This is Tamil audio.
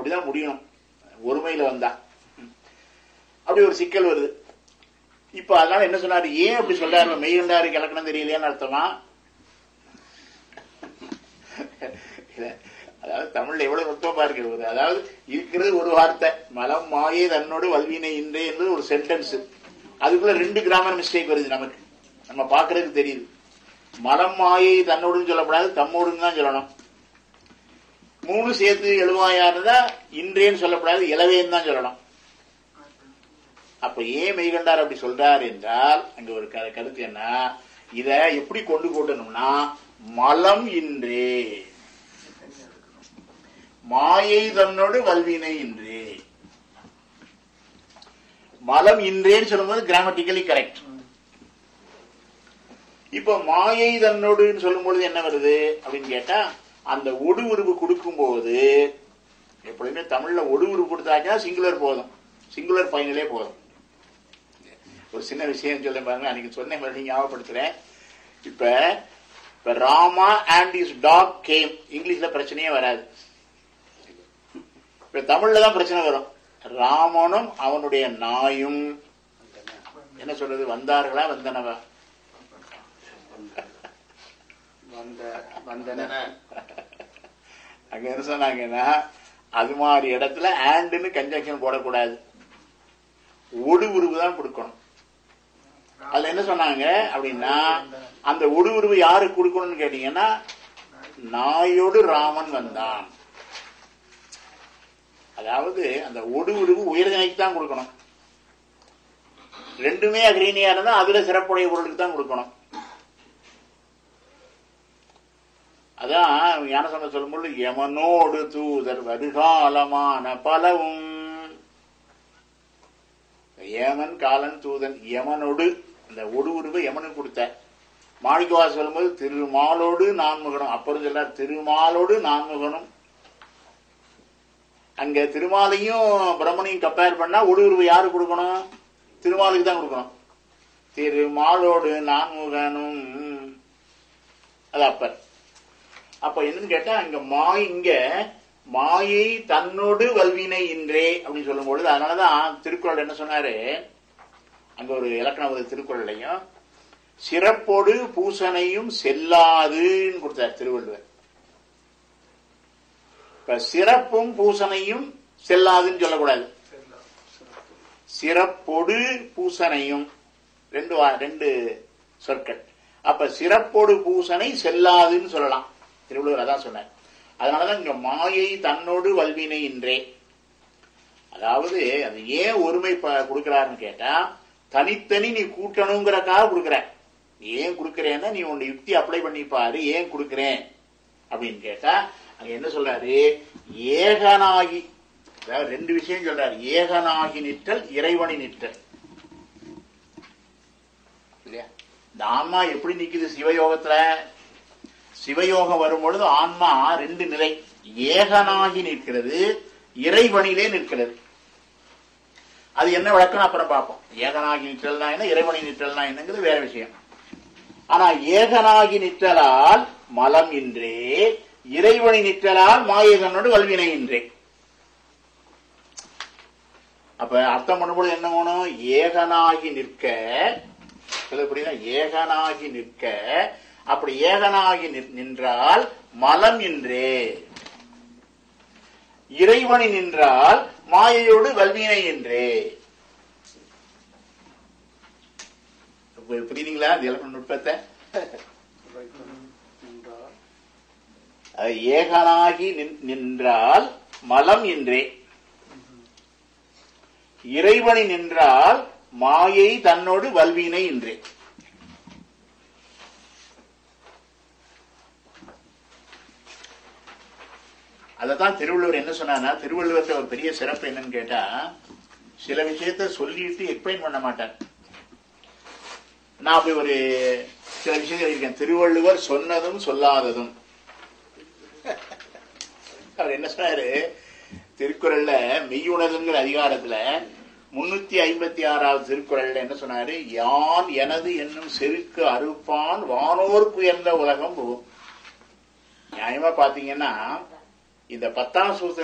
அப்படிதான் முடியணும் ஒருமையில வந்தா அப்படி ஒரு சிக்கல் வருது இப்ப அதனால என்ன சொன்னாரு ஏன் அப்படி சொல்றாரு மெய்கண்டாருக்கு இலக்கணம் தெரியலையான்னு அர்த்தமா இல்ல, அதாவது தமிழ்ல எவ்வளவு நுட்பமா இருக்கு ஒரு அதாவது இருக்கிறது ஒரு வார்த்தை மலம் மாயே தன்னோடு வல்வினை இன்றே என்பது ஒரு சென்டென்ஸ் அதுக்குள்ள ரெண்டு கிராமர் மிஸ்டேக் வருது நமக்கு நம்ம பாக்குறதுக்கு தெரியுது மலம் மாயை தன்னோடுன்னு சொல்லக்கூடாது தம்மோடுன்னு தான் சொல்லணும் மூணு சேர்த்து எழுவாயாருந்தா இன்றேன்னு சொல்லக்கூடாது இளவேன்னு தான் சொல்லணும் அப்ப ஏன் மெய்கண்டார் அப்படி சொல்றார் என்றால் அங்க ஒரு க- கருத்து என்ன இத எப்படி கொண்டு கூட்டணும்னா மலம் இன்றே மாயை தன்னோடு வல்வினை இன்றே மலம் இன்றேன்னு சொல்லும்போது கிராமட்டிக்கலி கரெக்ட் இப்ப மாயை தன்னோடுன்னு சொல்லும்பொழுது என்ன வருது அப்படின்னு கேட்டா அந்த ஒடு உருவு கொடுக்கும்போது எப்பொழுதுமே தமிழ்ல ஒடு உருவு கொடுத்தாக்கா சிங்குலர் போதும் சிங்குலர் ஃபைனலே போதும் ஒரு சின்ன விஷயம் சொல்ல பாருங்க அன்னைக்கு சொன்னேன் மறுபடியும் ஞாபகப்படுத்துறேன் இப்ப இப்ப Rama and is talk game இங்கிலீஷ்ல பிரச்சனையே வராது இப்ப தமிழ்ல தான் பிரச்சனை வரும் ராமனும் அவனுடைய நாயும் என்ன சொல்றது வந்தார்களா வந்தனவா வந்த வந்தன அங்க என்ன சொன்னாங்கன்னா அது மாதிரி இடத்துல ஆண்டுன்னு கன்ஜங்ஷன் போடக்கூடாது ஒடு உருவு தான் கொடுக்கணும் அதுல என்ன சொன்னாங்க அப்படின்னா அந்த ஒடு உருவு யாருக்கு கொடுக்கணும்னு கேட்டீங்கன்னா நாயோடு ராமன் வந்தான் அதாவது அந்த ஒடு உருவு உயர்தனைக்கு தான் கொடுக்கணும் ரெண்டுமே அக்ரீனியா இருந்தா அதுல சிறப்புடைய பொருளுக்கு தான் கொடுக்கணும் அதான் ஞானசம்பந்த சொல்லும்போது யமனோடு தூதர் வருகாலமான பலவும் ஏமன் காலன் தூதன் யமனோடு அந்த ஒடு உருவை யமனுக்கு கொடுத்த மாணிக்கவா சொல்லும்போது திருமாலோடு நான்முகனும் அப்புறம் சொல்றார் திருமாலோடு நான்முகனும் அங்க திருமாலையும் பிரம்மனையும் கம்பேர் பண்ணா ஒடு உருவை யாரு கொடுக்கணும் திருமாலுக்கு தான் கொடுக்கணும் திருமாலோடு நான்முகனும் அது அப்பர் அப்ப என்னன்னு கேட்டா அங்க மாய் இங்க மாயை தன்னோடு வல்வினை இன்றே அப்படின்னு சொல்லும் பொழுது அதனாலதான் திருக்குறள் என்ன சொன்னாரு அங்க ஒரு இலக்கண ஒரு திருக்குறளையும் சிறப்போடு பூசனையும் செல்லாதுன்னு கொடுத்தார் திருவள்ளுவர் இப்ப சிறப்பும் பூசனையும் செல்லாதுன்னு சொல்லக்கூடாது சிறப்பொடு பூசனையும் ரெண்டு வா- ரெண்டு சொற்கள் அப்ப சிறப்போடு பூசனை செல்லாதுன்னு சொல்லலாம் திருவள்ளுவர் அதான் சொன்னார் அதனாலதான் இங்க மாயை தன்னோடு வல்வினை இன்றே அதாவது அது ஏன் ஒருமை ப- கொடுக்கறாருன்னு கேட்டா தனித்தனி நீ கூட்டணுங்கிறக்காக கொடுக்குற ஏன் கொடுக்கறேன்னா நீ உன் யுக்தி அப்ளை பண்ணி பாரு ஏன் கொடுக்கறேன் அப்படின்னு கேட்டா அங்க என்ன சொல்றாரு ஏகனாகி அதாவது ரெண்டு விஷயம் சொல்றாரு ஏகனாகி நிற்றல் இறைவனி நிற்றல் இல்லையா இந்த ஆன்மா எப்படி நிக்குது சிவயோகத்துல சிவயோகம் வரும்பொழுது ஆன்மா ரெண்டு நிலை ஏகனாகி நிற்கிறது இறைவனிலே நிற்கிறது அது என்ன விளக்கம் அப்புறம் பார்ப்போம் ஏகனாகி நிற்றல்னா என்ன இறைவனி நிற்றல்னா என்னங்கிறது வேற விஷயம் ஆனா ஏகனாகி நிற்றலால் மலம் இன்றே இறைவனி நிற்றலால் மாயகனோடு வல்வினை இன்றே அப்ப அர்த்தம் பண்ணும்போது என்ன வேணும் ஏகனாகி நிற்க சொல்ல புரியுதா ஏகனாகி நிற்க அப்படி ஏகனாகி நிற்- நின்றால் மலம் இன்றே இறைவனி நின்றால் மாயையோடு வல்வினை என்றே இப்ப புரியுதுங்களா இந்த இலக்கண நுட்பத்தை என்றால் அது ஏகனாகி நின்- நின்றால் மலம் என்றே இறைவனி நின்றால் மாயை தன்னோடு வல்வினை என்றே அதத்தான் திருவள்ளுவர் என்ன சொன்னார்னா திருவள்ளுவர்கிட்ட ஒரு பெரிய சிறப்பு என்னன்னு கேட்டா சில விஷயத்த சொல்லிட்டு எக்ஸ்பிளைன் பண்ண மாட்டார் நான் அப்படி ஒரு சில விஷயங்கள் இருக்கேன் திருவள்ளுவர் சொன்னதும் சொல்லாததும் அவர் என்ன சொன்னாரு திருக்குறள்ல மெய்யுணர்வுங்கிற அதிகாரத்துல முன்னூத்தி ஐம்பத்தி ஆறாவது திருக்குறள்ல என்ன சொன்னாரு யான் எனது என்னும் செருக்கு அறுப்பான் வானோர்க்கு உயர்ந்த உலகம் போகும் நியாயமா பாத்தீங்கன்னா இந்த பத்தாம் சூத்திர